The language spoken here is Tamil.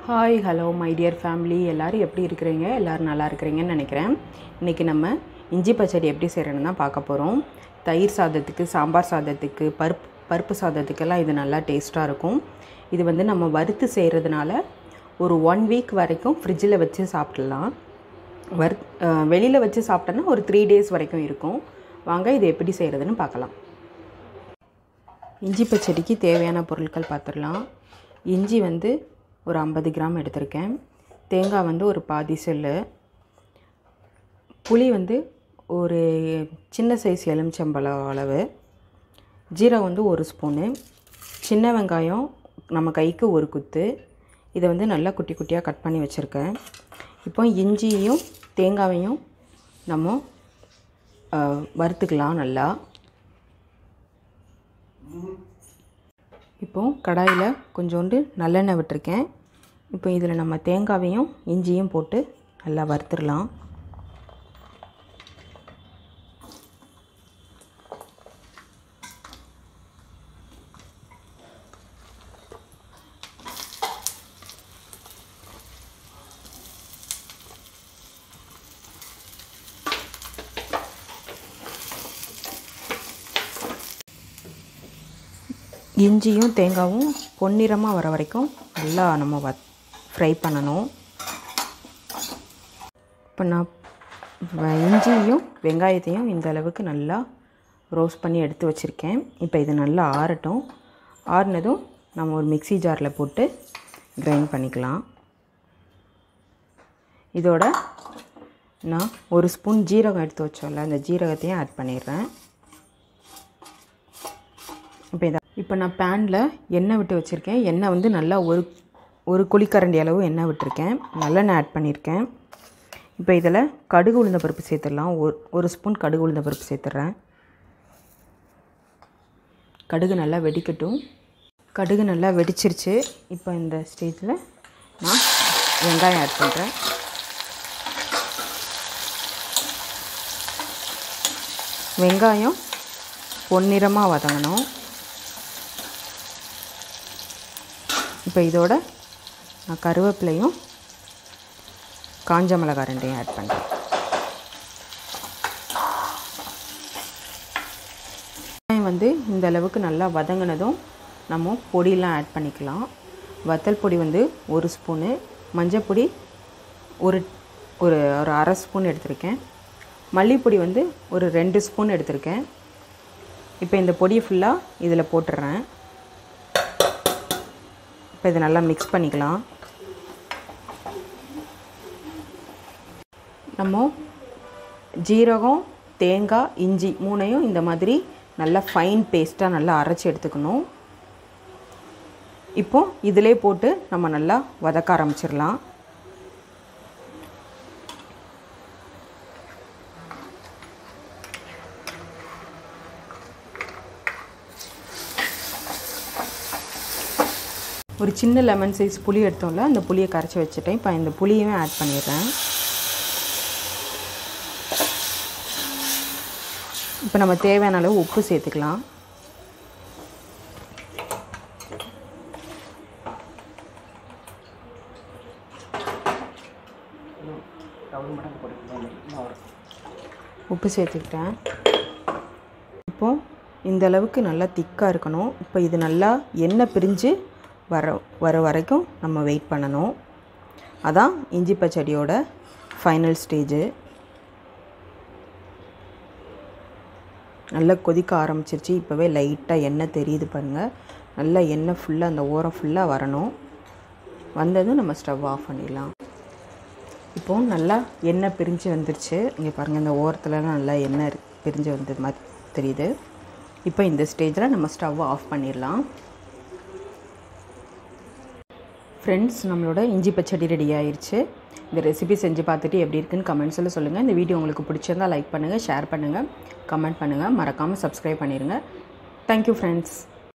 hi hello my dear family எல்லோரும் எப்படி இருக்கிறீங்க எல்லோரும் நல்லா இருக்கிறீங்கன்னு நினைக்கிறேன் இன்றைக்கி நம்ம இஞ்சி பச்சடி எப்படி செய்கிறேன்னு தான் பார்க்க போகிறோம் தயிர் சாதத்துக்கு சாம்பார் சாதத்துக்கு பருப்பு பருப்பு சாதத்துக்கெல்லாம் இது நல்லா டேஸ்ட்டாக இருக்கும் இது வந்து நம்ம வறுத்து செய்கிறதுனால ஒரு ஒன் வீக் வரைக்கும் ஃப்ரிட்ஜில் வச்சு சாப்பிட்லாம் வறு வெளியில் வச்சு சாப்பிட்டோன்னா ஒரு த்ரீ டேஸ் வரைக்கும் இருக்கும் வாங்க இது எப்படி செய்கிறதுன்னு பார்க்கலாம் இஞ்சி பச்சடிக்கு தேவையான பொருட்கள் பார்த்துடலாம் இஞ்சி வந்து ஒரு ஐம்பது கிராம் எடுத்திருக்கேன் தேங்காய் வந்து ஒரு பாதி செல்லு புளி வந்து ஒரு சின்ன சைஸ் எலுமிச்சம்பழம் அளவு ஜீரகம் வந்து ஒரு ஸ்பூனு சின்ன வெங்காயம் நம்ம கைக்கு ஒரு குத்து இதை வந்து நல்லா குட்டி குட்டியாக கட் பண்ணி வச்சுருக்கேன் இப்போ இஞ்சியும் தேங்காயையும் நம்ம அஹ், வறுத்துக்கலாம் நல்லா இப்போ கடாயில் கொஞ்சோண்டு நல்லெண்ணெய் விட்டுருக்கேன் இப்போ இதில் நம்ம தேங்காவையும் இஞ்சியும் போட்டு நல்லா வறுத்துடலாம் இஞ்சியும் தேங்காயும் பொன்னிறமாக வர வரைக்கும் நல்லா நம்ம வ ஃப்ரை பண்ணணும் இப்போ நான் வ- இஞ்சியையும் வெங்காயத்தையும் இந்த அளவுக்கு நல்லா ரோஸ்ட் பண்ணி எடுத்து வச்சுருக்கேன் இப்போ இது நல்லா ஆறட்டும் ஆறுனதும் நம்ம ஒரு மிக்ஸி ஜாரில் போட்டு கிரைண்ட் பண்ணிக்கலாம் இதோட நான் ஒரு ஸ்பூன் ஜீரகம் எடுத்து வச்சோம்ல அந்த ஜீரகத்தையும் ஆட் பண்ணிடுறேன் இப்போ இதை இப்போ நான் பேனில் எண்ணெய் விட்டு வச்சுருக்கேன் எண்ணெய் வந்து நல்லா ஒரு ஒரு குழிக்கரண்டி அளவு எண்ணெய் விட்டுருக்கேன் நல்லெண்ணெய் ஆட் பண்ணியிருக்கேன் இப்போ இதில் கடுகு உளுந்த பருப்பு சேர்த்துடலாம் ஒரு ஒரு ஸ்பூன் கடுகு உளுந்த பருப்பு சேர்த்துட்றேன் கடுகு நல்லா வெடிக்கட்டும் கடுகு நல்லா வெடிச்சிருச்சு இப்போ இந்த ஸ்டேஜில் நான் வெங்காயம் ஆட் பண்ணுறேன் வெங்காயம் பொன்னிறமாக வதங்கணும் இப்போ இதோட நான் கருவேப்பிலையும் காஞ்ச மிளகாய் ரெண்டையும் ஆட் பண்ணுறேன் வெங்காயம் வந்து இந்த அளவுக்கு நல்லா வதங்கினதும் நம்ம பொடியெலாம் ஆட் பண்ணிக்கலாம் வத்தல் பொடி வந்து ஒரு ஸ்பூனு மஞ்சப்பொடி ஒரு ஒரு ஒரு அரை ஸ்பூன் எடுத்திருக்கேன் மல்லிப்பொடி வந்து ஒரு ரெண்டு ஸ்பூன் எடுத்திருக்கேன் இப்போ இந்த பொடியை ஃபுல்லாக இதில் போட்டுடுறேன் இப்போ இதை நல்லா மிக்ஸ் பண்ணிக்கலாம் நம்ம ஜீரகம் தேங்காய் இஞ்சி மூணையும் இந்த மாதிரி நல்லா ஃபைன் பேஸ்ட்டாக நல்லா அரைச்சி எடுத்துக்கணும் இப்போ இதிலே போட்டு நம்ம நல்லா வதக்க ஆரம்பிச்சிடலாம் ஒரு சின்ன லெமன் சைஸ் புளி எடுத்தோம்ல அந்த புளியை கரைச்சி வச்சுட்டேன் இப்போ இந்த புளியவே ஆட் பண்ணிடுறேன் இப்போ நம்ம தேவையான அளவு உப்பு சேர்த்துக்கலாம் உப்பு சேர்த்துக்கிட்டேன் இப்போ இந்த அளவுக்கு நல்லா திக்காக இருக்கணும் இப்போ இது நல்லா எண்ணெய் பிரிஞ்சு வர வர வரைக்கும் நம்ம வெயிட் பண்ணணும் அதான் இஞ்சி பச்சடியோட ஃபைனல் ஸ்டேஜு நல்லா கொதிக்க ஆரம்பிச்சிருச்சு இப்போவே லைட்டாக எண்ணெய் தெரியுது பாருங்கள் நல்லா எண்ணெய் ஃபுல்லாக அந்த ஓரம் ஃபுல்லாக வரணும் வந்ததும் நம்ம ஸ்டவ் ஆஃப் பண்ணிடலாம் இப்போது நல்லா எண்ணெய் பிரிஞ்சு வந்துருச்சு இங்கே பாருங்கள் இந்த ஓரத்துலலாம் நல்லா எண்ணெய் இரு- பிரிஞ்சு வந்தது மாதிரி தெரியுது இப்போ இந்த ஸ்டேஜில் நம்ம ஸ்டவ் ஆஃப் பண்ணிடலாம் ஃப்ரெண்ட்ஸ் நம்மளோட இஞ்சி பச்சடி ரெடி ஆயிருச்சு இந்த ரெசிபி செஞ்சு பார்த்துட்டு எப்படி இருக்குன்னு கமெண்ட்ஸில் சொல்லுங்கள் இந்த வீடியோ உங்களுக்கு பிடிச்சிருந்தா லைக் பண்ணுங்கள் ஷேர் பண்ணுங்கள் கமெண்ட் பண்ணுங்கள் மறக்காமல் சப்ஸ்கிரைப் பண்ணிடுங்க தேங்க்யூ ஃப்ரெண்ட்ஸ்